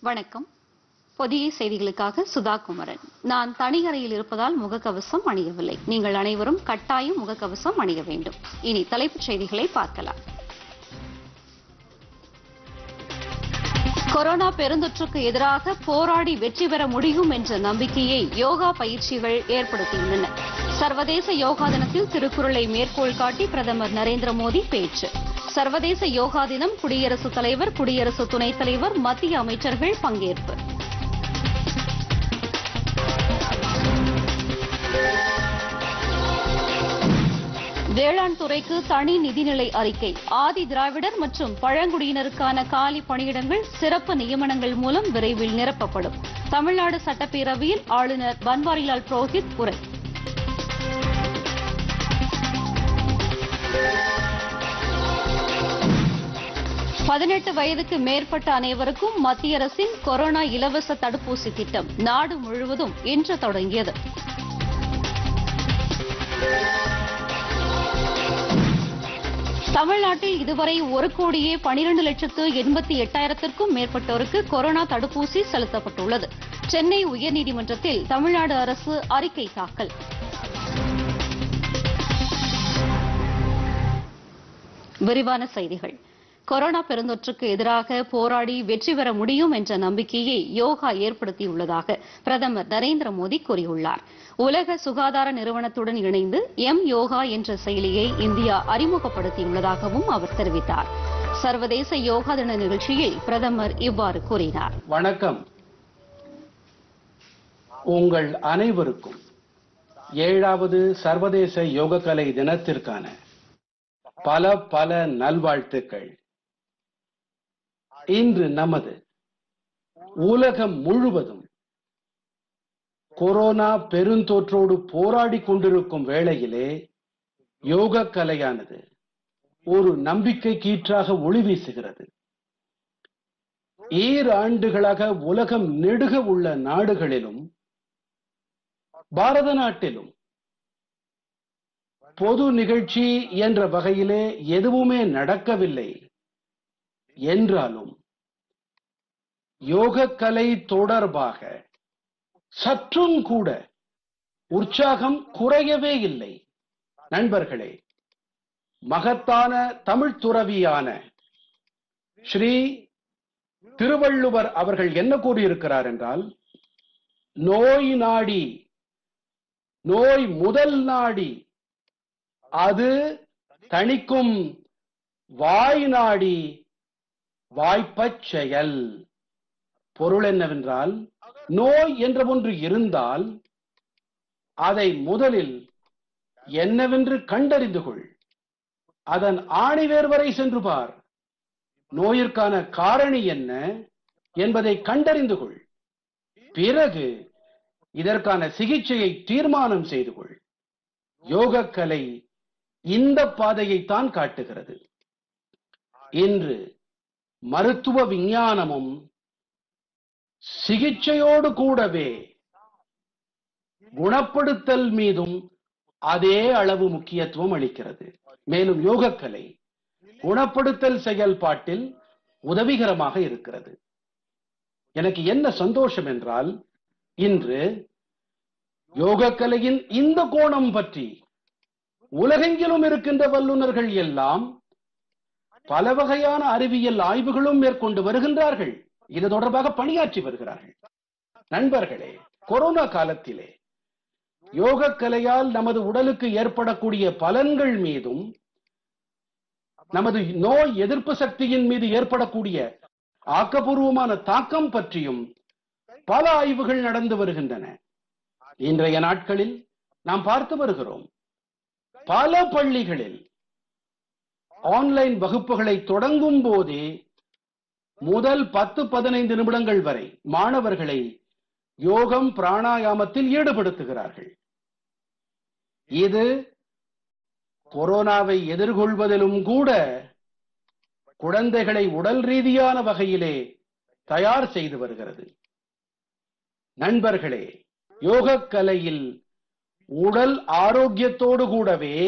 வணக்கம் புதிய செய்திகளுக்காக சுதா குமரன் நான் தனியறையில் இருப்பதால் முகக்கவசம் அணியவில்லை நீங்கள் அனைவரும் கட்டாயம் முகக்கவசம் அணிய வேண்டும் இனி தலைப்புச் செய்திகளை பார்க்கலாம் கொரோனா பெருந்தொற்றுக்கு எதிராக போராடி வெற்றி பெற முடியும் என்ற நம்பிக்கையை யோகா பயிற்சிகள் ஏற்படுத்தியுள்ளன சர்வதேச யோகா தினத்தில் திருக்குறளை மேற்கோள் காட்டி பிரதமர் நரேந்திர மோடி பேச்சு சர்வதேச யோகா தினம் குடியரசுத் தலைவர் குடியரசு துணைத் தலைவர் மத்திய அமைச்சர்கள் பங்கேற்பு வேளாண் துறைக்கு தனி நிதிநிலை அறிக்கை ஆதி திராவிடர் மற்றும் பழங்குடியினருக்கான காலி பணியிடங்கள் சிறப்பு நியமனங்கள் மூலம் விரைவில் நிரப்பப்படும் தமிழ்நாடு சட்டப்பேரவையில் ஆளுநர் பன்வாரிலால் புரோஹித் உரை பதினெட்டு வயதுக்கு மேற்பட்ட அனைவருக்கும் மத்திய அரசின் கொரோனா இலவச தடுப்பூசி திட்டம் நாடு முழுவதும் இன்று தொடங்கியது தமிழ்நாட்டில் இதுவரை ஒரு கோடியே பனிரெண்டு லட்சத்து எண்பத்தி எட்டாயிரத்திற்கும் மேற்பட்டோருக்கு கொரோனா தடுப்பூசி செலுத்தப்பட்டுள்ளது சென்னை உயர்நீதிமன்றத்தில் தமிழ்நாடு அரசு அறிக்கை தாக்கல் விரிவான செய்திகள் கொரோனா பெருந்தொற்றுக்கு எதிராக போராடி வெற்றி பெற முடியும் என்ற நம்பிக்கையை யோகா ஏற்படுத்தியுள்ளதாக பிரதமர் நரேந்திர மோடி கூறியுள்ளார் உலக சுகாதார நிறுவனத்துடன் இணைந்து எம் யோகா என்ற செயலியை இந்தியா அறிமுகப்படுத்தியுள்ளதாகவும் அவர் தெரிவித்தார் சர்வதேச யோகா தின நிகழ்ச்சியில் பிரதமர் இவ்வாறு கூறினார் வணக்கம் உங்கள் அனைவருக்கும் ஏழாவது சர்வதேச யோகக்கலை தினத்திற்கான பல பல நல்வாழ்த்துக்கள் இன்று நமது உலகம் முழுவதும் கொரோனா பெருந்தொற்றோடு போராடி கொண்டிருக்கும் வேளையிலே யோக கலையானது ஒரு நம்பிக்கை கீற்றாக ஒளி வீசுகிறது ஈர் ஆண்டுகளாக உலகம் நெடுக உள்ள நாடுகளிலும் பாரத நாட்டிலும் பொது நிகழ்ச்சி என்ற வகையிலே எதுவுமே நடக்கவில்லை என்றாலும் யோக கலை தொடர்பாக சற்றும் கூட உற்சாகம் குறையவே இல்லை நண்பர்களே மகத்தான தமிழ் துறவியான ஸ்ரீ திருவள்ளுவர் அவர்கள் என்ன கூறியிருக்கிறார் என்றால் நோய் நாடி நோய் முதல் நாடி அது தணிக்கும் வாய் நாடி வாய்ப்பச் செயல் பொருள் என்னவென்றால் நோய் என்ற ஒன்று இருந்தால் அதை முதலில் என்னவென்று கண்டறிந்து கொள் அதன் ஆணிவேர் வரை சென்று பார் நோயிற்கான காரணி என்ன என்பதை கண்டறிந்து கொள் பிறகு இதற்கான சிகிச்சையை தீர்மானம் செய்து கொள் யோகக்கலை இந்த பாதையைத்தான் காட்டுகிறது இன்று மருத்துவ விஞ்ஞானமும் சிகிச்சையோடு கூடவே குணப்படுத்தல் மீதும் அதே அளவு முக்கியத்துவம் அளிக்கிறது மேலும் யோகக்கலை குணப்படுத்தல் செயல்பாட்டில் உதவிகரமாக இருக்கிறது எனக்கு என்ன சந்தோஷம் என்றால் இன்று யோகக்கலையின் இந்த கோணம் பற்றி உலகெங்கிலும் இருக்கின்ற வல்லுநர்கள் எல்லாம் பல வகையான அறிவியல் ஆய்வுகளும் மேற்கொண்டு வருகின்றார்கள் இது தொடர்பாக பணியாற்றி வருகிறார்கள் நண்பர்களே கொரோனா காலத்திலே யோக கலையால் நமது உடலுக்கு ஏற்படக்கூடிய பலன்கள் மீதும் நமது நோய் எதிர்ப்பு சக்தியின் மீது ஏற்படக்கூடிய ஆக்கப்பூர்வமான தாக்கம் பற்றியும் பல ஆய்வுகள் நடந்து வருகின்றன இன்றைய நாட்களில் நாம் பார்த்து வருகிறோம் பல பள்ளிகளில் ஆன்லைன் வகுப்புகளை தொடங்கும் போதே முதல் பத்து பதினைந்து நிமிடங்கள் வரை மாணவர்களை யோகம் பிராணாயாமத்தில் ஈடுபடுத்துகிறார்கள் இது கொரோனாவை எதிர்கொள்வதிலும் கூட குழந்தைகளை உடல் ரீதியான வகையிலே தயார் செய்து வருகிறது நண்பர்களே யோகக் கலையில் உடல் ஆரோக்கியத்தோடு கூடவே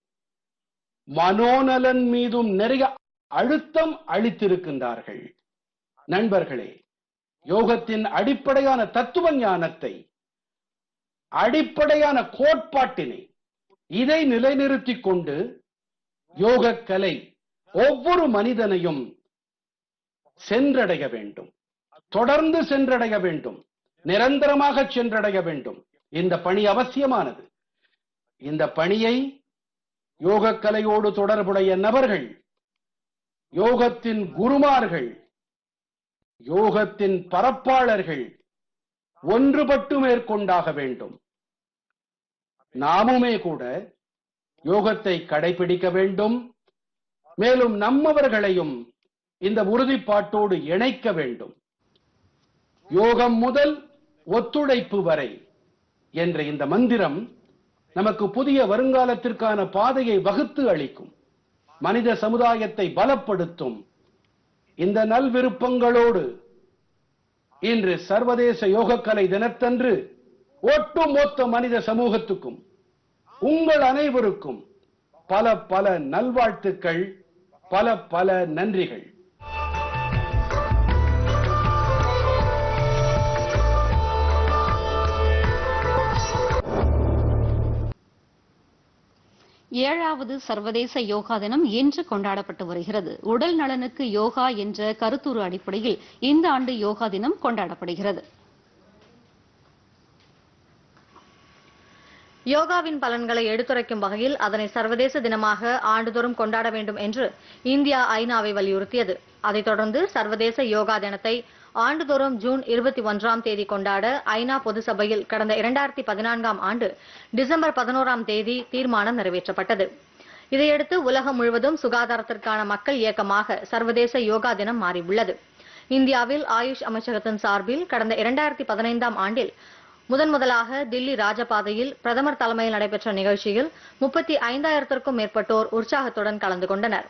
மனோநலன் மீதும் நிறைய அழுத்தம் அளித்திருக்கின்றார்கள் நண்பர்களே யோகத்தின் அடிப்படையான தத்துவ ஞானத்தை அடிப்படையான கோட்பாட்டினை இதை நிலைநிறுத்திக் கொண்டு யோக கலை ஒவ்வொரு மனிதனையும் சென்றடைய வேண்டும் தொடர்ந்து சென்றடைய வேண்டும் நிரந்தரமாக சென்றடைய வேண்டும் இந்த பணி அவசியமானது இந்த பணியை யோக கலையோடு தொடர்புடைய நபர்கள் யோகத்தின் குருமார்கள் யோகத்தின் பரப்பாளர்கள் ஒன்றுபட்டு மேற்கொண்டாக வேண்டும் நாமுமே கூட யோகத்தை கடைபிடிக்க வேண்டும் மேலும் நம்மவர்களையும் இந்த உறுதிப்பாட்டோடு இணைக்க வேண்டும் யோகம் முதல் ஒத்துழைப்பு வரை என்ற இந்த மந்திரம் நமக்கு புதிய வருங்காலத்திற்கான பாதையை வகுத்து அளிக்கும் மனித சமுதாயத்தை பலப்படுத்தும் இந்த நல்விருப்பங்களோடு இன்று சர்வதேச யோகக்கலை தினத்தன்று ஒட்டுமொத்த மனித சமூகத்துக்கும் உங்கள் அனைவருக்கும் பல பல நல்வாழ்த்துக்கள் பல பல நன்றிகள் ஏழாவது சர்வதேச யோகா தினம் இன்று கொண்டாடப்பட்டு வருகிறது உடல் நலனுக்கு யோகா என்ற கருத்துரு அடிப்படையில் இந்த ஆண்டு யோகா தினம் கொண்டாடப்படுகிறது யோகாவின் பலன்களை எடுத்துரைக்கும் வகையில் அதனை சர்வதேச தினமாக ஆண்டுதோறும் கொண்டாட வேண்டும் என்று இந்தியா ஐநாவை வலியுறுத்தியது அதைத் தொடர்ந்து சர்வதேச யோகா தினத்தை ஆண்டுதோறும் ஜூன் இருபத்தி ஒன்றாம் தேதி கொண்டாட ஐநா பொது சபையில் கடந்த இரண்டாயிரத்தி பதினான்காம் ஆண்டு டிசம்பர் பதினோராம் தேதி தீர்மானம் நிறைவேற்றப்பட்டது இதையடுத்து உலகம் முழுவதும் சுகாதாரத்திற்கான மக்கள் இயக்கமாக சர்வதேச யோகா தினம் மாறியுள்ளது இந்தியாவில் ஆயுஷ் அமைச்சகத்தின் சார்பில் கடந்த இரண்டாயிரத்தி பதினைந்தாம் ஆண்டில் முதன் முதலாக தில்லி ராஜபாதையில் பிரதமர் தலைமையில் நடைபெற்ற நிகழ்ச்சியில் முப்பத்தி ஐந்தாயிரத்திற்கும் மேற்பட்டோர் உற்சாகத்துடன் கலந்து கொண்டனர்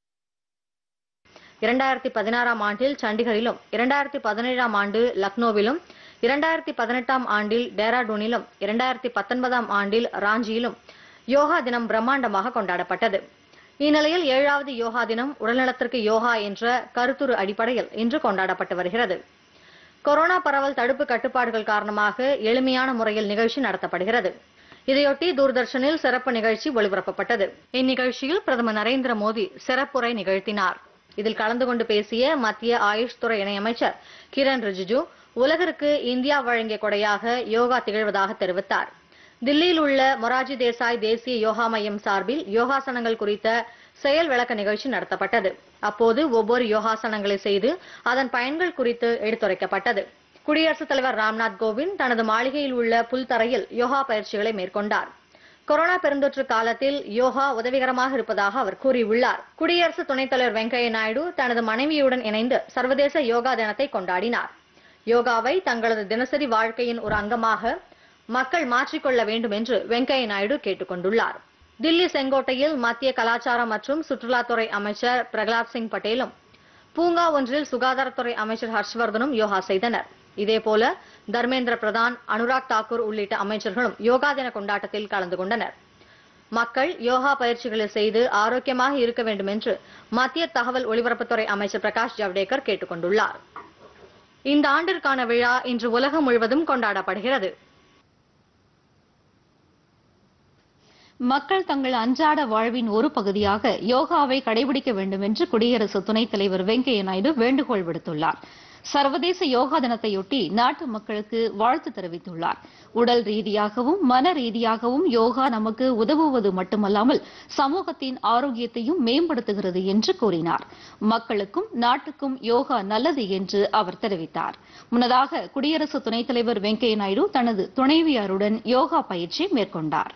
இரண்டாயிரத்தி பதினாறாம் ஆண்டில் சண்டிகரிலும் இரண்டாயிரத்தி பதினேழாம் ஆண்டு லக்னோவிலும் இரண்டாயிரத்தி பதினெட்டாம் ஆண்டில் டேராடூனிலும் இரண்டாயிரத்தி பத்தொன்பதாம் ஆண்டில் ராஞ்சியிலும் யோகா தினம் பிரம்மாண்டமாக கொண்டாடப்பட்டது இந்நிலையில் ஏழாவது யோகா தினம் உடல்நலத்திற்கு யோகா என்ற கருத்துரு அடிப்படையில் இன்று கொண்டாடப்பட்டு வருகிறது கொரோனா பரவல் தடுப்பு கட்டுப்பாடுகள் காரணமாக எளிமையான முறையில் நிகழ்ச்சி நடத்தப்படுகிறது இதையொட்டி தூர்தர்ஷனில் சிறப்பு நிகழ்ச்சி ஒளிபரப்பப்பட்டது இந்நிகழ்ச்சியில் பிரதமர் நரேந்திர மோடி சிறப்புரை நிகழ்த்தினார் இதில் கலந்து கொண்டு பேசிய மத்திய ஆயுஷ் துறை இணையமைச்சர் கிரண் ரிஜிஜு உலகிற்கு இந்தியா வழங்கிய கொடையாக யோகா திகழ்வதாக தெரிவித்தார் தில்லியில் உள்ள மொராஜி தேசாய் தேசிய யோகா மையம் சார்பில் யோகாசனங்கள் குறித்த செயல் விளக்க நிகழ்ச்சி நடத்தப்பட்டது அப்போது ஒவ்வொரு யோகாசனங்களை செய்து அதன் பயன்கள் குறித்து எடுத்துரைக்கப்பட்டது குடியரசுத் தலைவர் ராம்நாத் கோவிந்த் தனது மாளிகையில் உள்ள புல்தரையில் யோகா பயிற்சிகளை மேற்கொண்டார் கொரோனா பெருந்தொற்று காலத்தில் யோகா உதவிகரமாக இருப்பதாக அவர் கூறியுள்ளார் குடியரசு துணைத் தலைவர் வெங்கையா நாயுடு தனது மனைவியுடன் இணைந்து சர்வதேச யோகா தினத்தை கொண்டாடினார் யோகாவை தங்களது தினசரி வாழ்க்கையின் ஒரு அங்கமாக மக்கள் மாற்றிக்கொள்ள வேண்டும் என்று வெங்கையா நாயுடு கேட்டுக் கொண்டுள்ளார் தில்லி செங்கோட்டையில் மத்திய கலாச்சாரம் மற்றும் சுற்றுலாத்துறை அமைச்சர் பிரகலாத் சிங் பட்டேலும் பூங்கா ஒன்றில் சுகாதாரத்துறை அமைச்சர் ஹர்ஷ்வர்தனும் யோகா செய்தனர் இதேபோல தர்மேந்திர பிரதான் அனுராக் தாக்கூர் உள்ளிட்ட அமைச்சர்களும் யோகா தின கொண்டாட்டத்தில் கலந்து கொண்டனர் மக்கள் யோகா பயிற்சிகளை செய்து ஆரோக்கியமாக இருக்க வேண்டும் என்று மத்திய தகவல் ஒலிபரப்புத்துறை அமைச்சர் பிரகாஷ் ஜவடேகர் கேட்டுக் கொண்டுள்ளார் இந்த ஆண்டிற்கான விழா இன்று உலகம் முழுவதும் கொண்டாடப்படுகிறது மக்கள் தங்கள் அன்றாட வாழ்வின் ஒரு பகுதியாக யோகாவை கடைபிடிக்க வேண்டும் என்று குடியரசு துணைத் தலைவர் வெங்கையா நாயுடு வேண்டுகோள் விடுத்துள்ளார் சர்வதேச யோகா தினத்தையொட்டி நாட்டு மக்களுக்கு வாழ்த்து தெரிவித்துள்ளார் உடல் ரீதியாகவும் மன ரீதியாகவும் யோகா நமக்கு உதவுவது மட்டுமல்லாமல் சமூகத்தின் ஆரோக்கியத்தையும் மேம்படுத்துகிறது என்று கூறினார் மக்களுக்கும் நாட்டுக்கும் யோகா நல்லது என்று அவர் தெரிவித்தார் முன்னதாக குடியரசு துணைத் தலைவர் வெங்கையா நாயுடு தனது துணைவியாருடன் யோகா பயிற்சி மேற்கொண்டார்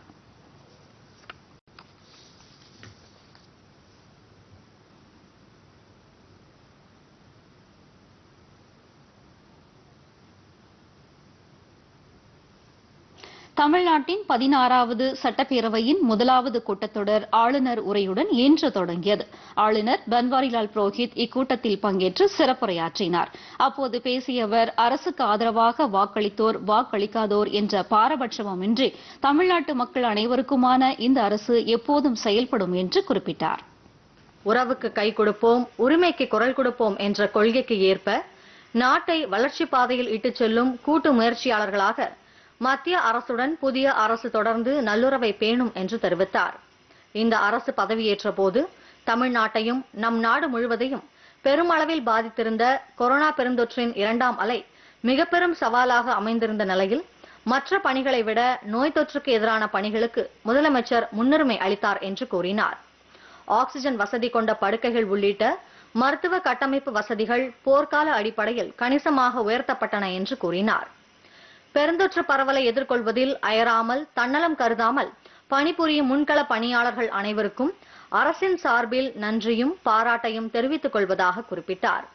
தமிழ்நாட்டின் பதினாறாவது சட்டப்பேரவையின் முதலாவது கூட்டத்தொடர் ஆளுநர் உரையுடன் இன்று தொடங்கியது ஆளுநர் பன்வாரிலால் புரோஹித் இக்கூட்டத்தில் பங்கேற்று சிறப்புரையாற்றினார் அப்போது பேசிய அவர் அரசுக்கு ஆதரவாக வாக்களித்தோர் வாக்களிக்காதோர் என்ற பாரபட்சமின்றி தமிழ்நாட்டு மக்கள் அனைவருக்குமான இந்த அரசு எப்போதும் செயல்படும் என்று குறிப்பிட்டார் உறவுக்கு கை கொடுப்போம் உரிமைக்கு குரல் கொடுப்போம் என்ற கொள்கைக்கு ஏற்ப நாட்டை வளர்ச்சி பாதையில் இட்டுச் செல்லும் கூட்டு முயற்சியாளர்களாக மத்திய அரசுடன் புதிய அரசு தொடர்ந்து நல்லுறவை பேணும் என்று தெரிவித்தார் இந்த அரசு பதவியேற்ற போது தமிழ்நாட்டையும் நம் நாடு முழுவதையும் பெருமளவில் பாதித்திருந்த கொரோனா பெருந்தொற்றின் இரண்டாம் அலை மிக பெரும் சவாலாக அமைந்திருந்த நிலையில் மற்ற பணிகளை விட நோய் தொற்றுக்கு எதிரான பணிகளுக்கு முதலமைச்சர் முன்னுரிமை அளித்தார் என்று கூறினார் ஆக்ஸிஜன் வசதி கொண்ட படுக்கைகள் உள்ளிட்ட மருத்துவ கட்டமைப்பு வசதிகள் போர்க்கால அடிப்படையில் கணிசமாக உயர்த்தப்பட்டன என்று கூறினார் பெருந்தொற்று பரவலை எதிர்கொள்வதில் அயராமல் தன்னலம் கருதாமல் பணிபுரியும் முன்கள பணியாளர்கள் அனைவருக்கும் அரசின் சார்பில் நன்றியும் பாராட்டையும் தெரிவித்துக் கொள்வதாக குறிப்பிட்டார்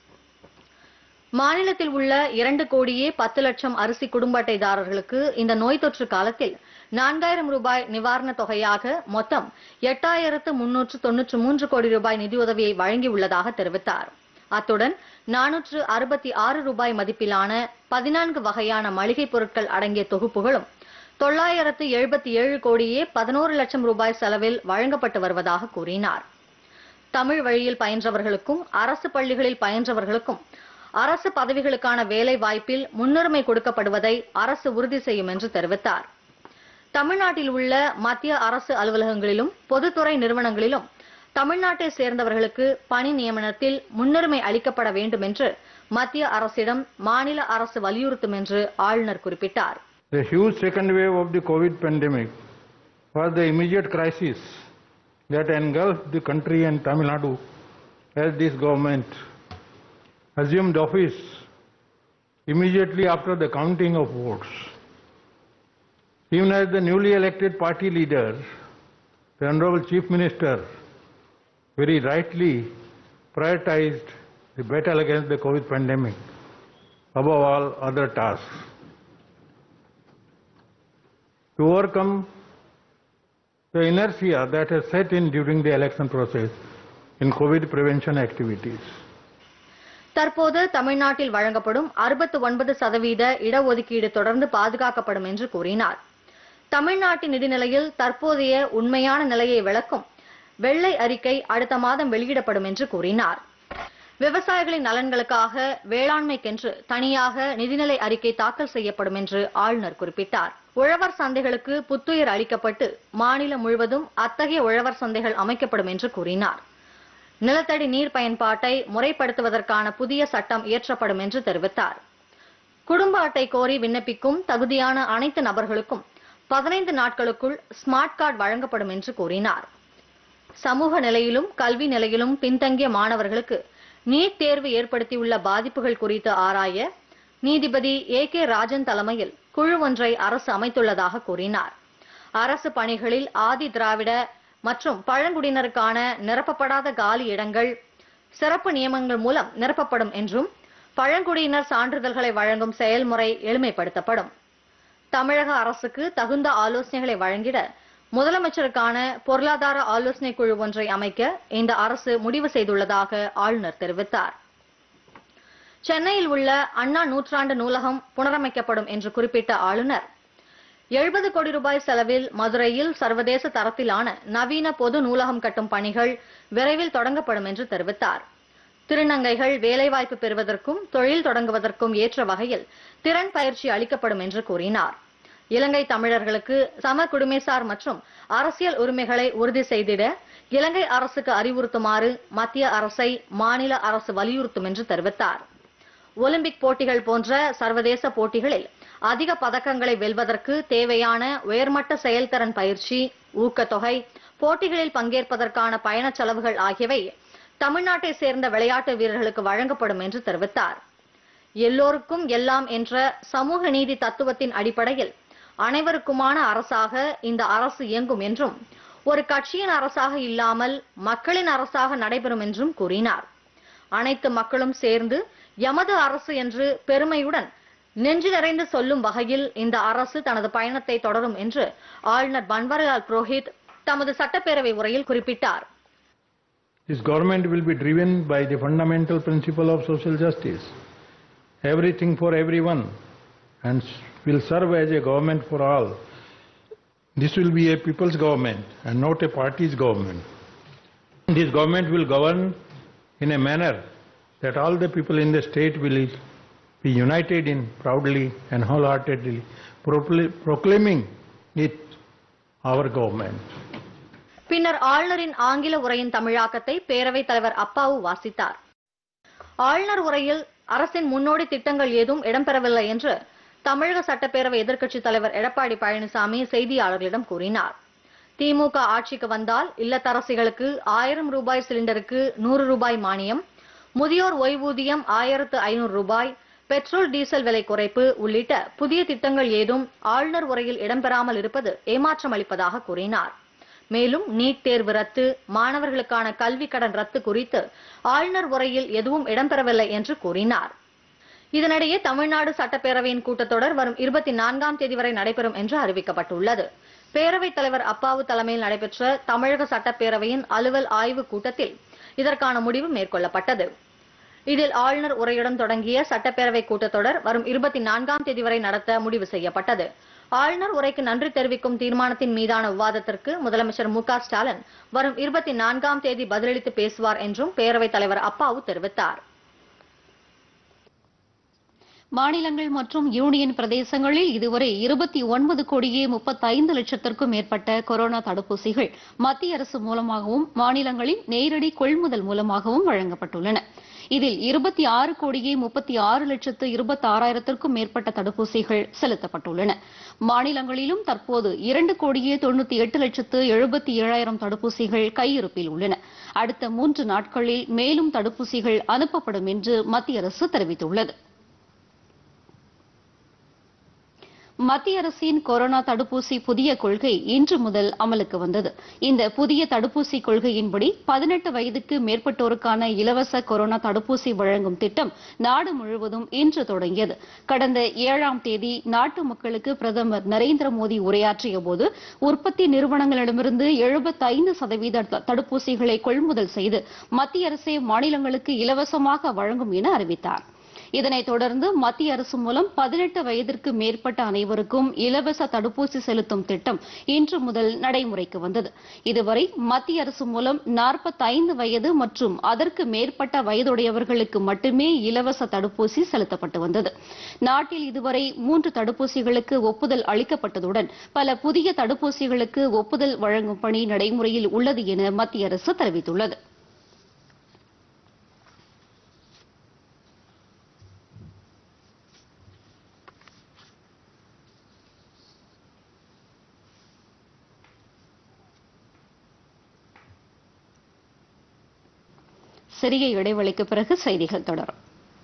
மாநிலத்தில் உள்ள இரண்டு கோடியே பத்து லட்சம் அரிசி குடும்ப அட்டைதாரர்களுக்கு இந்த நோய் தொற்று காலத்தில் நான்காயிரம் ரூபாய் நிவாரணத் தொகையாக மொத்தம் எட்டாயிரத்து முன்னூற்று தொன்னூற்று மூன்று கோடி ரூபாய் நிதியுதவியை வழங்கியுள்ளதாக தெரிவித்தார் அத்துடன் நானூற்று அறுபத்தி ஆறு ரூபாய் மதிப்பிலான பதினான்கு வகையான மளிகைப் பொருட்கள் அடங்கிய தொகுப்புகளும் தொள்ளாயிரத்து எழுபத்தி ஏழு கோடியே பதினோரு லட்சம் ரூபாய் செலவில் வழங்கப்பட்டு வருவதாக கூறினார் தமிழ் வழியில் பயின்றவர்களுக்கும் அரசு பள்ளிகளில் பயின்றவர்களுக்கும் அரசு பதவிகளுக்கான வேலை வாய்ப்பில் முன்னுரிமை கொடுக்கப்படுவதை அரசு உறுதி செய்யும் என்று தெரிவித்தார் தமிழ்நாட்டில் உள்ள மத்திய அரசு அலுவலகங்களிலும் பொதுத்துறை நிறுவனங்களிலும் தமிழ்நாட்டை சேர்ந்தவர்களுக்கு பணி நியமனத்தில் முன்னுரிமை அளிக்கப்பட வேண்டும் என்று மத்திய அரசிடம் மாநில அரசு வலியுறுத்தும் என்று ஆளுநர் குறிப்பிட்டார் The huge second wave of the COVID pandemic was the immediate crisis that engulfed the country and Tamil Nadu as this government assumed office immediately after the counting of votes. Even as the newly elected party leader, the Honorable Chief Minister very rightly prioritized the battle against the COVID pandemic above all other tasks. To overcome the inertia that has set in during the election process in COVID prevention activities. தற்போது தமிழ்நாட்டில் வழங்கப்படும் அறுபத்து ஒன்பது சதவீத இடஒதுக்கீடு தொடர்ந்து பாதுகாக்கப்படும் என்று கூறினார் தமிழ்நாட்டின் நிதிநிலையில் தற்போதைய உண்மையான நிலையை விளக்கும் வெள்ளை அறிக்கை அடுத்த மாதம் வெளியிடப்படும் என்று கூறினார் விவசாயிகளின் நலன்களுக்காக வேளாண்மைக்கென்று தனியாக நிதிநிலை அறிக்கை தாக்கல் செய்யப்படும் என்று ஆளுநர் குறிப்பிட்டார் உழவர் சந்தைகளுக்கு புத்துயிர் அளிக்கப்பட்டு மாநிலம் முழுவதும் அத்தகைய உழவர் சந்தைகள் அமைக்கப்படும் என்று கூறினார் நிலத்தடி நீர் பயன்பாட்டை முறைப்படுத்துவதற்கான புதிய சட்டம் இயற்றப்படும் என்று தெரிவித்தார் குடும்ப அட்டை கோரி விண்ணப்பிக்கும் தகுதியான அனைத்து நபர்களுக்கும் பதினைந்து நாட்களுக்குள் ஸ்மார்ட் கார்டு வழங்கப்படும் என்று கூறினார் சமூக நிலையிலும் கல்வி நிலையிலும் பின்தங்கிய மாணவர்களுக்கு நீட் தேர்வு ஏற்படுத்தியுள்ள பாதிப்புகள் குறித்து ஆராய நீதிபதி ஏ கே ராஜன் தலைமையில் குழு ஒன்றை அரசு அமைத்துள்ளதாக கூறினார் அரசு பணிகளில் ஆதி திராவிட மற்றும் பழங்குடியினருக்கான நிரப்பப்படாத காலி இடங்கள் சிறப்பு நியமனங்கள் மூலம் நிரப்பப்படும் என்றும் பழங்குடியினர் சான்றிதழ்களை வழங்கும் செயல்முறை எளிமைப்படுத்தப்படும் தமிழக அரசுக்கு தகுந்த ஆலோசனைகளை வழங்கிட முதலமைச்சருக்கான பொருளாதார ஆலோசனை குழு ஒன்றை அமைக்க இந்த அரசு முடிவு செய்துள்ளதாக ஆளுநர் தெரிவித்தார் சென்னையில் உள்ள அண்ணா நூற்றாண்டு நூலகம் புனரமைக்கப்படும் என்று குறிப்பிட்ட ஆளுநர் எழுபது கோடி ரூபாய் செலவில் மதுரையில் சர்வதேச தரத்திலான நவீன பொது நூலகம் கட்டும் பணிகள் விரைவில் தொடங்கப்படும் என்று தெரிவித்தார் திருநங்கைகள் வேலைவாய்ப்பு பெறுவதற்கும் தொழில் தொடங்குவதற்கும் ஏற்ற வகையில் திறன் பயிற்சி அளிக்கப்படும் என்று கூறினார் இலங்கை தமிழர்களுக்கு சம குடிமைசார் மற்றும் அரசியல் உரிமைகளை உறுதி செய்திட இலங்கை அரசுக்கு அறிவுறுத்துமாறு மத்திய அரசை மாநில அரசு வலியுறுத்தும் என்று தெரிவித்தார் ஒலிம்பிக் போட்டிகள் போன்ற சர்வதேச போட்டிகளில் அதிக பதக்கங்களை வெல்வதற்கு தேவையான உயர்மட்ட செயல்திறன் பயிற்சி ஊக்கத்தொகை போட்டிகளில் பங்கேற்பதற்கான பயணச் செலவுகள் ஆகியவை தமிழ்நாட்டை சேர்ந்த விளையாட்டு வீரர்களுக்கு வழங்கப்படும் என்று தெரிவித்தார் எல்லோருக்கும் எல்லாம் என்ற சமூக நீதி தத்துவத்தின் அடிப்படையில் அனைவருக்குமான அரசாக இந்த அரசு இயங்கும் என்றும் ஒரு கட்சியின் அரசாக இல்லாமல் மக்களின் அரசாக நடைபெறும் என்றும் கூறினார் அனைத்து மக்களும் சேர்ந்து எமது அரசு என்று பெருமையுடன் நெஞ்சு நிறைந்து சொல்லும் வகையில் இந்த அரசு தனது பயணத்தை தொடரும் என்று ஆளுநர் பன்வாரிலால் புரோஹித் தமது சட்டப்பேரவை உரையில் குறிப்பிட்டார் This government will be driven by the fundamental principle of social justice, everything for everyone, and will serve as a government for all. This will be a people's government and not a party's government. This government will govern in a manner that all the people in the state will be united in proudly and wholeheartedly procl- proclaiming it our government. பின்னர் ஆளுநரின் ஆங்கில உரையின் தமிழாக்கத்தை பேரவைத் தலைவர் அப்பாவு வாசித்தார் ஆளுநர் உரையில் அரசின் முன்னோடி திட்டங்கள் ஏதும் இடம்பெறவில்லை என்று தமிழக சட்டப்பேரவை எதிர்க்கட்சித் தலைவர் எடப்பாடி பழனிசாமி செய்தியாளர்களிடம் கூறினார் திமுக ஆட்சிக்கு வந்தால் இல்லத்தரசிகளுக்கு ஆயிரம் ரூபாய் சிலிண்டருக்கு நூறு ரூபாய் மானியம் முதியோர் ஓய்வூதியம் ஆயிரத்து ஐநூறு ரூபாய் பெட்ரோல் டீசல் விலை குறைப்பு உள்ளிட்ட புதிய திட்டங்கள் ஏதும் ஆளுநர் உரையில் இடம்பெறாமல் இருப்பது ஏமாற்றம் அளிப்பதாக கூறினார் மேலும் நீட் தேர்வு ரத்து மாணவர்களுக்கான கல்வி கடன் ரத்து குறித்து ஆளுநர் உரையில் எதுவும் இடம்பெறவில்லை என்று கூறினார் இதனிடையே தமிழ்நாடு சட்டப்பேரவையின் கூட்டத்தொடர் வரும் இருபத்தி நான்காம் தேதி வரை நடைபெறும் என்று அறிவிக்கப்பட்டுள்ளது பேரவைத் தலைவர் அப்பாவு தலைமையில் நடைபெற்ற தமிழக சட்டப்பேரவையின் அலுவல் ஆய்வு கூட்டத்தில் இதற்கான முடிவு மேற்கொள்ளப்பட்டது இதில் ஆளுநர் உரையுடன் தொடங்கிய சட்டப்பேரவை கூட்டத்தொடர் வரும் இருபத்தி நான்காம் தேதி வரை நடத்த முடிவு செய்யப்பட்டது ஆளுநர் உரைக்கு நன்றி தெரிவிக்கும் தீர்மானத்தின் மீதான விவாதத்திற்கு முதலமைச்சர் மு க ஸ்டாலின் வரும் இருபத்தி நான்காம் தேதி பதிலளித்து பேசுவார் என்றும் பேரவைத் தலைவர் அப்பாவு தெரிவித்தார் மாநிலங்கள் மற்றும் யூனியன் பிரதேசங்களில் இதுவரை இருபத்தி ஒன்பது கோடியே முப்பத்தைந்து லட்சத்திற்கும் மேற்பட்ட கொரோனா தடுப்பூசிகள் மத்திய அரசு மூலமாகவும் மாநிலங்களின் நேரடி கொள்முதல் மூலமாகவும் வழங்கப்பட்டுள்ளன இதில் இருபத்தி ஆறு கோடியே முப்பத்தி ஆறு லட்சத்து இருபத்தி ஆறாயிரத்திற்கும் மேற்பட்ட தடுப்பூசிகள் செலுத்தப்பட்டுள்ளன மாநிலங்களிலும் தற்போது இரண்டு கோடியே தொண்ணூத்தி எட்டு லட்சத்து எழுபத்தி ஏழாயிரம் தடுப்பூசிகள் கையிருப்பில் உள்ளன அடுத்த மூன்று நாட்களில் மேலும் தடுப்பூசிகள் அனுப்பப்படும் என்று மத்திய அரசு தெரிவித்துள்ளது மத்திய அரசின் கொரோனா தடுப்பூசி புதிய கொள்கை இன்று முதல் அமலுக்கு வந்தது இந்த புதிய தடுப்பூசி கொள்கையின்படி பதினெட்டு வயதுக்கு மேற்பட்டோருக்கான இலவச கொரோனா தடுப்பூசி வழங்கும் திட்டம் நாடு முழுவதும் இன்று தொடங்கியது கடந்த ஏழாம் தேதி நாட்டு மக்களுக்கு பிரதமர் நரேந்திர மோடி உரையாற்றிய போது உற்பத்தி நிறுவனங்களிடமிருந்து எழுபத்தைந்து சதவீத த- தடுப்பூசிகளை கொள்முதல் செய்து மத்திய அரசே மாநிலங்களுக்கு இலவசமாக வழங்கும் என அறிவித்தார் இதனைத் தொடர்ந்து மத்திய அரசு மூலம் பதினெட்டு வயதிற்கு மேற்பட்ட அனைவருக்கும் இலவச தடுப்பூசி செலுத்தும் திட்டம் இன்று முதல் நடைமுறைக்கு வந்தது இதுவரை மத்திய அரசு மூலம் 45 வயது மற்றும் அதற்கு மேற்பட்ட வயதுடையவர்களுக்கு மட்டுமே இலவச தடுப்பூசி செலுத்தப்பட்டு வந்தது நாட்டில் இதுவரை மூன்று தடுப்பூசிகளுக்கு ஒப்புதல் அளிக்கப்பட்டதுடன் பல புதிய தடுப்பூசிகளுக்கு ஒப்புதல் வழங்கும் பணி நடைமுறையில் உள்ளது என மத்திய அரசு தெரிவித்துள்ளது சிறிய இடைவெளிக்கு பிறகு செய்திகள் தொடரும்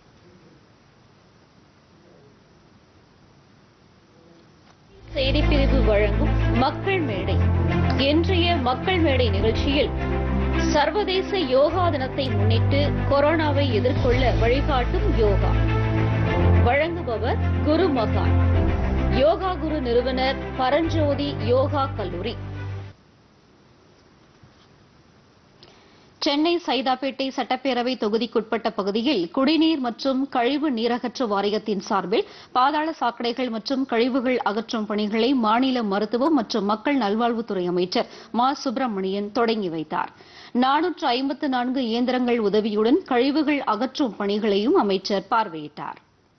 செய்திப்பிரிவு வழங்கும் மக்கள் மேடை இன்றைய மக்கள் மேடை நிகழ்ச்சியில் சர்வதேச யோகா தினத்தை முன்னிட்டு கொரோனாவை எதிர்கொள்ள வழிகாட்டும் யோகா வழங்குபவர் குரு மகான் யோகா குரு நிறுவனர் பரஞ்சோதி யோகா கல்லூரி சென்னை சைதாப்பேட்டை சட்டப்பேரவை தொகுதிக்குட்பட்ட பகுதியில் குடிநீர் மற்றும் கழிவு நீரகற்று வாரியத்தின் சார்பில் பாதாள சாக்கடைகள் மற்றும் கழிவுகள் அகற்றும் பணிகளை மாநில மருத்துவம் மற்றும் மக்கள் நல்வாழ்வுத்துறை அமைச்சர் மா சுப்பிரமணியன் தொடங்கி வைத்தார் நானூற்று ஐம்பத்து நான்கு இயந்திரங்கள் உதவியுடன் கழிவுகள் அகற்றும் பணிகளையும் அமைச்சர் பார்வையிட்டார்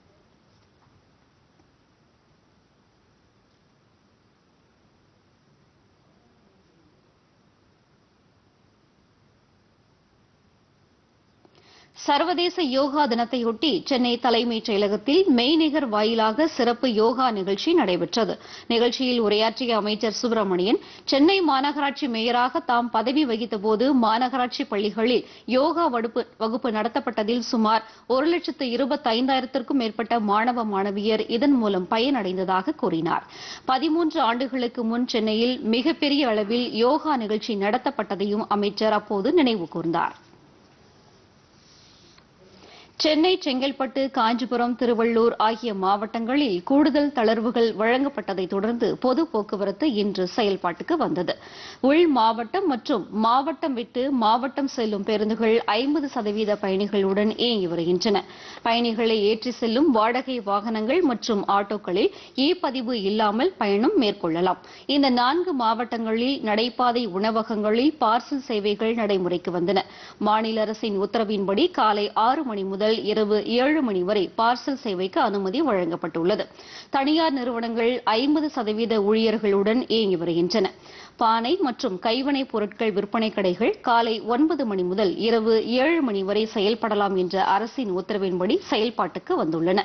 சர்வதேச யோகா தினத்தையொட்டி சென்னை தலைமைச் செயலகத்தில் மெய்நிகர் வாயிலாக சிறப்பு யோகா நிகழ்ச்சி நடைபெற்றது நிகழ்ச்சியில் உரையாற்றிய அமைச்சர் சுப்பிரமணியன் சென்னை மாநகராட்சி மேயராக தாம் பதவி வகித்தபோது மாநகராட்சி பள்ளிகளில் யோகா வகுப்பு வகுப்பு நடத்தப்பட்டதில் சுமார் ஒரு லட்சத்து இருபத்தைந்தாயிரத்திற்கும் மேற்பட்ட மாணவ மாணவியர் இதன் மூலம் பயனடைந்ததாக கூறினார் பதிமூன்று ஆண்டுகளுக்கு முன் சென்னையில் மிகப்பெரிய அளவில் யோகா நிகழ்ச்சி நடத்தப்பட்டதையும் அமைச்சர் அப்போது நினைவு கூர்ந்தார் சென்னை செங்கல்பட்டு காஞ்சிபுரம் திருவள்ளூர் ஆகிய மாவட்டங்களில் கூடுதல் தளர்வுகள் வழங்கப்பட்டதைத் தொடர்ந்து பொது போக்குவரத்து இன்று செயல்பாட்டுக்கு வந்தது உள் மாவட்டம் மற்றும் மாவட்டம் விட்டு மாவட்டம் செல்லும் பேருந்துகள் ஐம்பது சதவீத பயணிகளுடன் இயங்கி வருகின்றன பயணிகளை ஏற்றி செல்லும் வாடகை வாகனங்கள் மற்றும் ஆட்டோக்களில் இ பதிவு இல்லாமல் பயணம் மேற்கொள்ளலாம் இந்த நான்கு மாவட்டங்களில் நடைபாதை உணவகங்களில் பார்சல் சேவைகள் நடைமுறைக்கு வந்தன மாநில அரசின் உத்தரவின்படி காலை ஆறு மணி முதல் இரவு ஏழு மணி வரை பார்சல் சேவைக்கு அனுமதி வழங்கப்பட்டுள்ளது தனியார் நிறுவனங்கள் ஐம்பது சதவீத ஊழியர்களுடன் இயங்கி வருகின்றன பானை மற்றும் கைவினைப் பொருட்கள் விற்பனை கடைகள் காலை ஒன்பது மணி முதல் இரவு ஏழு மணி வரை செயல்படலாம் என்ற அரசின் உத்தரவின்படி செயல்பாட்டுக்கு வந்துள்ளன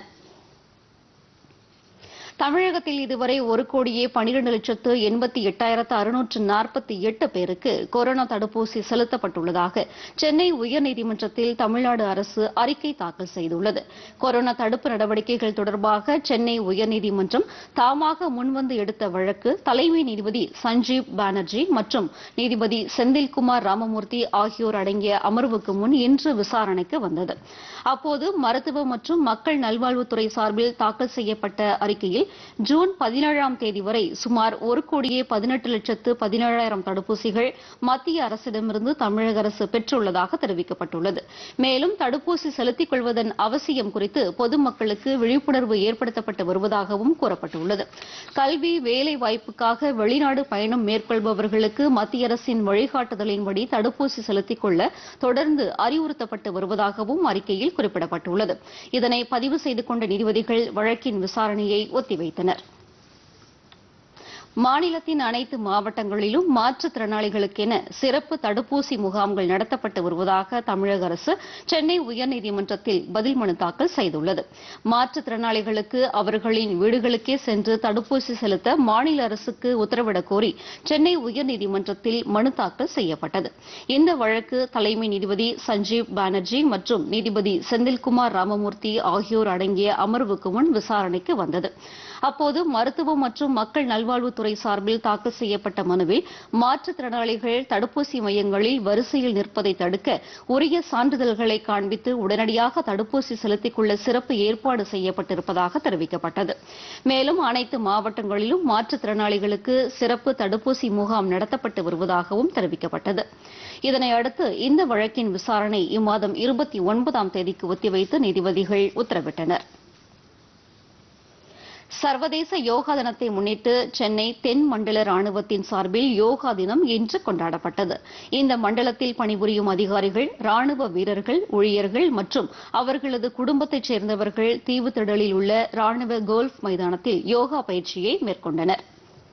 தமிழகத்தில் இதுவரை ஒரு கோடியே பனிரெண்டு லட்சத்து எண்பத்தி எட்டாயிரத்து அறுநூற்று நாற்பத்தி எட்டு பேருக்கு கொரோனா தடுப்பூசி செலுத்தப்பட்டுள்ளதாக சென்னை உயர்நீதிமன்றத்தில் தமிழ்நாடு அரசு அறிக்கை தாக்கல் செய்துள்ளது கொரோனா தடுப்பு நடவடிக்கைகள் தொடர்பாக சென்னை உயர்நீதிமன்றம் தாமாக முன்வந்து எடுத்த வழக்கு தலைமை நீதிபதி சஞ்சீப் பானர்ஜி மற்றும் நீதிபதி செந்தில்குமார் ராமமூர்த்தி ஆகியோர் அடங்கிய அமர்வுக்கு முன் இன்று விசாரணைக்கு வந்தது அப்போது மருத்துவ மற்றும் மக்கள் நல்வாழ்வுத்துறை சார்பில் தாக்கல் செய்யப்பட்ட அறிக்கையில் ஜூன் பதினேழாம் தேதி வரை சுமார் ஒரு கோடியே பதினெட்டு லட்சத்து பதினேழாயிரம் தடுப்பூசிகள் மத்திய அரசிடமிருந்து தமிழக அரசு பெற்றுள்ளதாக தெரிவிக்கப்பட்டுள்ளது மேலும் தடுப்பூசி செலுத்திக் கொள்வதன் அவசியம் குறித்து பொதுமக்களுக்கு விழிப்புணர்வு ஏற்படுத்தப்பட்டு வருவதாகவும் கூறப்பட்டுள்ளது கல்வி வேலை வாய்ப்புக்காக வெளிநாடு பயணம் மேற்கொள்பவர்களுக்கு மத்திய அரசின் வழிகாட்டுதலின்படி தடுப்பூசி செலுத்திக் கொள்ள தொடர்ந்து அறிவுறுத்தப்பட்டு வருவதாகவும் அறிக்கையில் குறிப்பிடப்பட்டுள்ளது இதனை பதிவு செய்து கொண்ட நீதிபதிகள் வழக்கின் விசாரணையை ஒத்திவைத்தனர் மாநிலத்தின் அனைத்து மாவட்டங்களிலும் மாற்றுத்திறனாளிகளுக்கென சிறப்பு தடுப்பூசி முகாம்கள் நடத்தப்பட்டு வருவதாக தமிழக அரசு சென்னை உயர்நீதிமன்றத்தில் பதில் மனு தாக்கல் செய்துள்ளது மாற்றுத்திறனாளிகளுக்கு அவர்களின் வீடுகளுக்கே சென்று தடுப்பூசி செலுத்த மாநில அரசுக்கு உத்தரவிடக் கோரி சென்னை உயர்நீதிமன்றத்தில் மனு தாக்கல் செய்யப்பட்டது இந்த வழக்கு தலைமை நீதிபதி சஞ்சீவ் பானர்ஜி மற்றும் நீதிபதி செந்தில்குமார் ராமமூர்த்தி ஆகியோர் அடங்கிய அமர்வுக்கு முன் விசாரணைக்கு வந்தது அப்போது மருத்துவம் மற்றும் மக்கள் நல்வாழ்வுத்துறை சார்பில் தாக்கல் செய்யப்பட்ட மனுவில் மாற்றுத்திறனாளிகள் தடுப்பூசி மையங்களில் வரிசையில் நிற்பதை தடுக்க உரிய சான்றிதழ்களை காண்பித்து உடனடியாக தடுப்பூசி செலுத்திக் கொள்ள சிறப்பு ஏற்பாடு செய்யப்பட்டிருப்பதாக தெரிவிக்கப்பட்டது மேலும் அனைத்து மாவட்டங்களிலும் மாற்றுத்திறனாளிகளுக்கு சிறப்பு தடுப்பூசி முகாம் நடத்தப்பட்டு வருவதாகவும் தெரிவிக்கப்பட்டது இதனையடுத்து இந்த வழக்கின் விசாரணை இம்மாதம் இருபத்தி ஒன்பதாம் தேதிக்கு ஒத்திவைத்து நீதிபதிகள் உத்தரவிட்டனர் சர்வதேச யோகா தினத்தை முன்னிட்டு சென்னை தென் மண்டல ராணுவத்தின் சார்பில் யோகா தினம் இன்று கொண்டாடப்பட்டது இந்த மண்டலத்தில் பணிபுரியும் அதிகாரிகள் ராணுவ வீரர்கள் ஊழியர்கள் மற்றும் அவர்களது குடும்பத்தைச் சேர்ந்தவர்கள் தீவுத்திடலில் உள்ள ராணுவ கோல்ஃப் மைதானத்தில் யோகா பயிற்சியை மேற்கொண்டனர்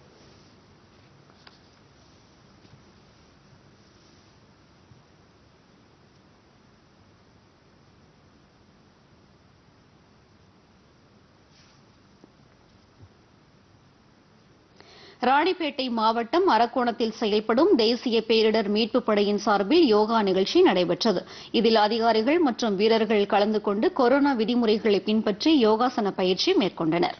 ராணிப்பேட்டை மாவட்டம் அரக்கோணத்தில் செயல்படும் தேசிய பேரிடர் மீட்புப் படையின் சார்பில் யோகா நிகழ்ச்சி நடைபெற்றது இதில் அதிகாரிகள் மற்றும் வீரர்கள் கலந்து கொண்டு கொரோனா விதிமுறைகளை பின்பற்றி யோகாசன பயிற்சி மேற்கொண்டனர்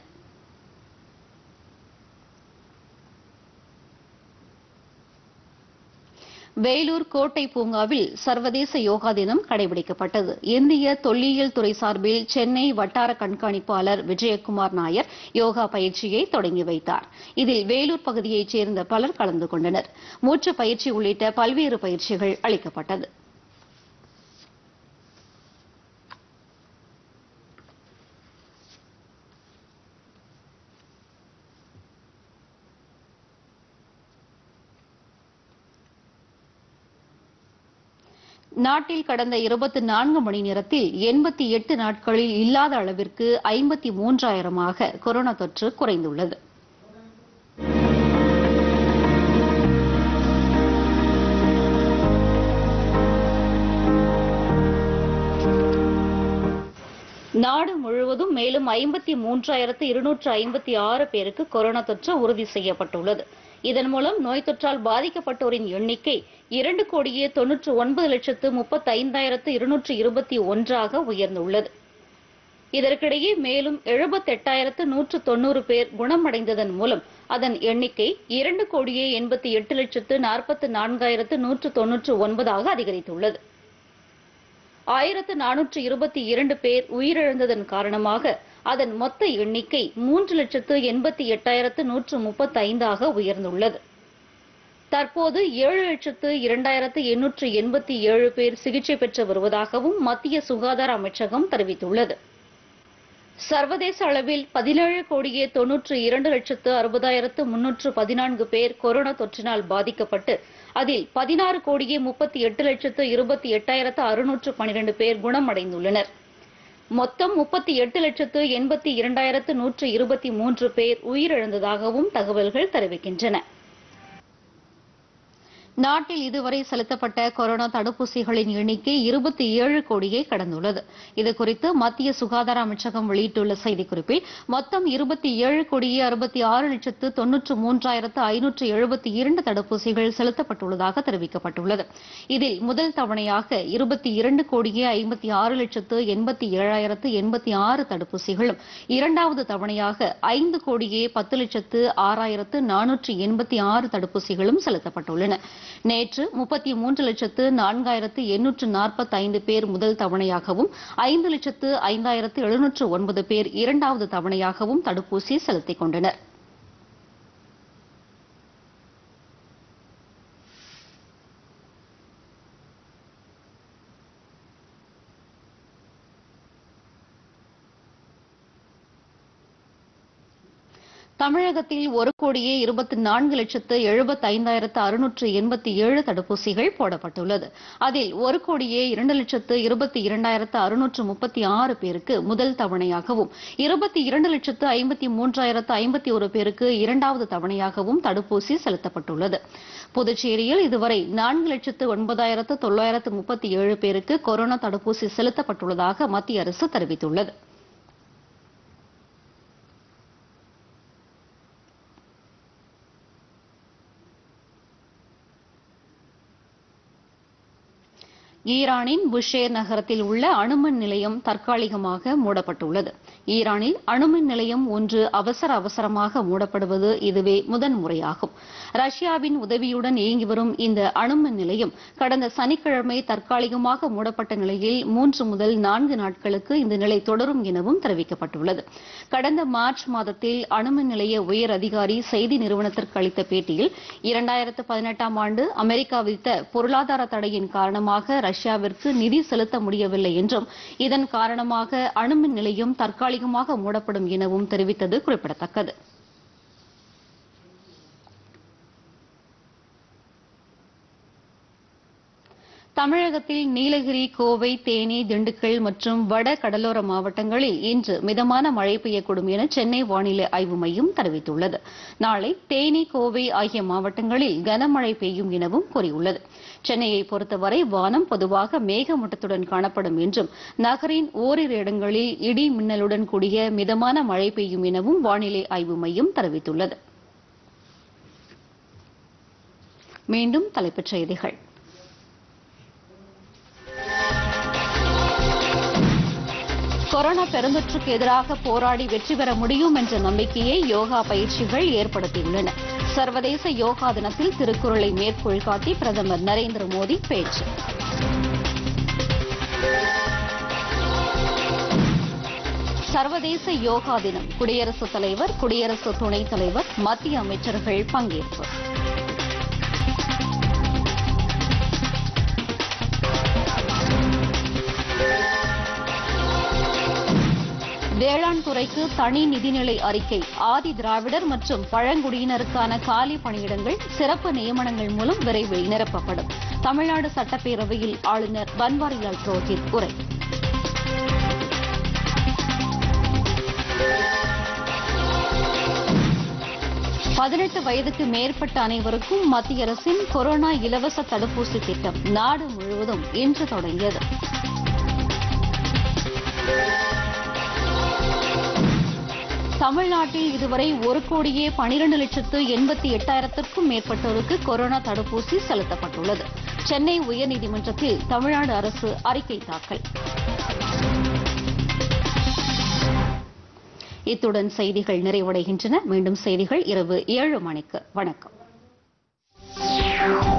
வேலூர் கோட்டை பூங்காவில் சர்வதேச யோகா தினம் கடைபிடிக்கப்பட்டது இந்திய தொல்லியல் துறை சார்பில் சென்னை வட்டார கண்காணிப்பாளர் விஜயகுமார் நாயர் யோகா பயிற்சியை தொடங்கி வைத்தார் இதில் வேலூர் பகுதியைச் சேர்ந்த பலர் கலந்து கொண்டனர் மூச்சு பயிற்சி உள்ளிட்ட பல்வேறு பயிற்சிகள் அளிக்கப்பட்டது நாட்டில் கடந்த இருபத்தி நான்கு மணி நேரத்தில் எண்பத்தி எட்டு நாட்களில் இல்லாத அளவிற்கு ஐம்பத்தி மூன்றாயிரமாக கொரோனா தொற்று குறைந்துள்ளது நாடு முழுவதும் மேலும் ஐம்பத்தி மூன்றாயிரத்து இருநூற்று ஐம்பத்தி ஆறு பேருக்கு கொரோனா தொற்று உறுதி செய்யப்பட்டுள்ளது இதன் மூலம் நோய் தொற்றால் பாதிக்கப்பட்டோரின் எண்ணிக்கை இரண்டு கோடியே தொன்னூற்று ஒன்பது லட்சத்து முப்பத்தி ஐந்தாயிரத்து இருநூற்று இருபத்தி ஒன்றாக உயர்ந்துள்ளது இதற்கிடையே மேலும் எழுபத்தெட்டாயிரத்து நூற்று தொன்னூறு பேர் குணமடைந்ததன் மூலம் அதன் எண்ணிக்கை இரண்டு கோடியே எண்பத்தி எட்டு லட்சத்து நாற்பத்து நான்காயிரத்து நூற்று தொன்னூற்று ஒன்பதாக அதிகரித்துள்ளது ஆயிரத்து நானூற்று இருபத்தி இரண்டு பேர் உயிரிழந்ததன் காரணமாக அதன் மொத்த எண்ணிக்கை மூன்று லட்சத்து எண்பத்தி எட்டாயிரத்து நூற்று முப்பத்தைந்தாக உயர்ந்துள்ளது தற்போது ஏழு லட்சத்து இரண்டாயிரத்து எண்ணூற்று எண்பத்தி ஏழு பேர் சிகிச்சை பெற்று வருவதாகவும் மத்திய சுகாதார அமைச்சகம் தெரிவித்துள்ளது சர்வதேச அளவில் பதினேழு கோடியே தொன்னூற்று இரண்டு லட்சத்து அறுபதாயிரத்து முன்னூற்று பதினான்கு பேர் கொரோனா தொற்றினால் பாதிக்கப்பட்டு அதில் பதினாறு கோடியே முப்பத்தி எட்டு லட்சத்து இருபத்தி எட்டாயிரத்து அறுநூற்று பனிரெண்டு பேர் குணமடைந்துள்ளனர் மொத்தம் முப்பத்தி எட்டு லட்சத்து எண்பத்தி இரண்டாயிரத்து நூற்று இருபத்தி மூன்று பேர் உயிரிழந்ததாகவும் தகவல்கள் தெரிவிக்கின்றன நாட்டில் இதுவரை செலுத்தப்பட்ட கொரோனா தடுப்பூசிகளின் எண்ணிக்கை இருபத்தி ஏழு கோடியை கடந்துள்ளது இதுகுறித்து மத்திய சுகாதார அமைச்சகம் வெளியிட்டுள்ள செய்திக்குறிப்பில் மொத்தம் இருபத்தி ஏழு கோடியே அறுபத்தி ஆறு லட்சத்து தொன்னூற்று மூன்றாயிரத்து ஐநூற்று எழுபத்தி இரண்டு தடுப்பூசிகள் செலுத்தப்பட்டுள்ளதாக தெரிவிக்கப்பட்டுள்ளது இதில் முதல் தவணையாக இருபத்தி இரண்டு கோடியே ஐம்பத்தி ஆறு லட்சத்து எண்பத்தி ஏழாயிரத்து எண்பத்தி ஆறு தடுப்பூசிகளும் இரண்டாவது தவணையாக ஐந்து கோடியே பத்து லட்சத்து ஆறாயிரத்து நானூற்று எண்பத்தி ஆறு தடுப்பூசிகளும் செலுத்தப்பட்டுள்ளன நேற்று முப்பத்தி மூன்று லட்சத்து நான்காயிரத்து எண்ணூற்று நாற்பத்தைந்து பேர் முதல் தவணையாகவும் ஐந்து லட்சத்து ஐந்தாயிரத்து எழுநூற்று ஒன்பது பேர் இரண்டாவது தவணையாகவும் தடுப்பூசி செலுத்திக் கொண்டனர் தமிழகத்தில் ஒரு கோடியே இருபத்தி நான்கு லட்சத்து எழுபத்தைந்தாயிரத்து அறுநூற்று எண்பத்தி ஏழு தடுப்பூசிகள் போடப்பட்டுள்ளது அதில் ஒரு கோடியே இரண்டு லட்சத்து இருபத்தி இரண்டாயிரத்து அறுநூற்று முப்பத்தி ஆறு பேருக்கு முதல் தவணையாகவும் இருபத்தி இரண்டு லட்சத்து ஐம்பத்தி மூன்றாயிரத்து ஐம்பத்தி ஒரு பேருக்கு இரண்டாவது தவணையாகவும் தடுப்பூசி செலுத்தப்பட்டுள்ளது புதுச்சேரியில் இதுவரை நான்கு லட்சத்து ஒன்பதாயிரத்து தொள்ளாயிரத்து முப்பத்தி ஏழு பேருக்கு கொரோனா தடுப்பூசி செலுத்தப்பட்டுள்ளதாக மத்திய அரசு தெரிவித்துள்ளது ஈரானின் புஷேர் நகரத்தில் உள்ள அணுமின் நிலையம் தற்காலிகமாக மூடப்பட்டுள்ளது ஈரானில் அணுமின் நிலையம் ஒன்று அவசர அவசரமாக மூடப்படுவது இதுவே முதன்முறையாகும் ரஷ்யாவின் உதவியுடன் இயங்கி வரும் இந்த அணுமின் நிலையம் கடந்த சனிக்கிழமை தற்காலிகமாக மூடப்பட்ட நிலையில் மூன்று முதல் நான்கு நாட்களுக்கு இந்த நிலை தொடரும் எனவும் தெரிவிக்கப்பட்டுள்ளது கடந்த மார்ச் மாதத்தில் அணுமின் நிலைய உயர் அதிகாரி செய்தி நிறுவனத்திற்கு அளித்த பேட்டியில் இரண்டாயிரத்து பதினெட்டாம் ஆண்டு அமெரிக்கா விதித்த பொருளாதார தடையின் காரணமாக ரஷ்யாவிற்கு நிதி செலுத்த முடியவில்லை என்றும் இதன் காரணமாக அணுமின் நிலையம் தற்காலிகமாக மூடப்படும் எனவும் தெரிவித்தது குறிப்பிடத்தக்கது தமிழகத்தில் நீலகிரி கோவை தேனி திண்டுக்கல் மற்றும் வட கடலோர மாவட்டங்களில் இன்று மிதமான மழை பெய்யக்கூடும் என சென்னை வானிலை ஆய்வு மையம் தெரிவித்துள்ளது நாளை தேனி கோவை ஆகிய மாவட்டங்களில் கனமழை பெய்யும் எனவும் கூறியுள்ளது சென்னையை பொறுத்தவரை வானம் பொதுவாக மேகமூட்டத்துடன் காணப்படும் என்றும் நகரின் ஓரிரு இடங்களில் இடி மின்னலுடன் கூடிய மிதமான மழை பெய்யும் எனவும் வானிலை ஆய்வு மையம் தெரிவித்துள்ளது மீண்டும் தலைப்புச் செய்திகள் கொரோனா பெருந்தொற்றுக்கு எதிராக போராடி வெற்றி பெற முடியும் என்ற நம்பிக்கையை யோகா பயிற்சிகள் ஏற்படுத்தியுள்ளன சர்வதேச யோகா தினத்தில் திருக்குறளை மேற்கோள் காட்டி பிரதமர் நரேந்திர மோடி பேச்சு சர்வதேச யோகா தினம் குடியரசுத் தலைவர் குடியரசு துணைத் தலைவர் மத்திய அமைச்சர்கள் பங்கேற்பு வேளாண் துறைக்கு தனி நிதிநிலை அறிக்கை ஆதி திராவிடர் மற்றும் பழங்குடியினருக்கான காலி பணியிடங்கள் சிறப்பு நியமனங்கள் மூலம் விரைவில் நிரப்பப்படும் தமிழ்நாடு சட்டப்பேரவையில் ஆளுநர் பன்வாரிலால் புரோஹித் உரை பதினெட்டு வயதுக்கு மேற்பட்ட அனைவருக்கும் மத்திய அரசின் கொரோனா இலவச தடுப்பூசி திட்டம் நாடு முழுவதும் இன்று தொடங்கியது தமிழ்நாட்டில் இதுவரை ஒரு கோடியே பனிரெண்டு லட்சத்து எண்பத்தி எட்டாயிரத்திற்கும் மேற்பட்டோருக்கு கொரோனா தடுப்பூசி செலுத்தப்பட்டுள்ளது சென்னை உயர்நீதிமன்றத்தில் தமிழ்நாடு அரசு அறிக்கை தாக்கல் இத்துடன் செய்திகள் நிறைவடைகின்றன மீண்டும் செய்திகள் இரவு ஏழு மணிக்கு வணக்கம்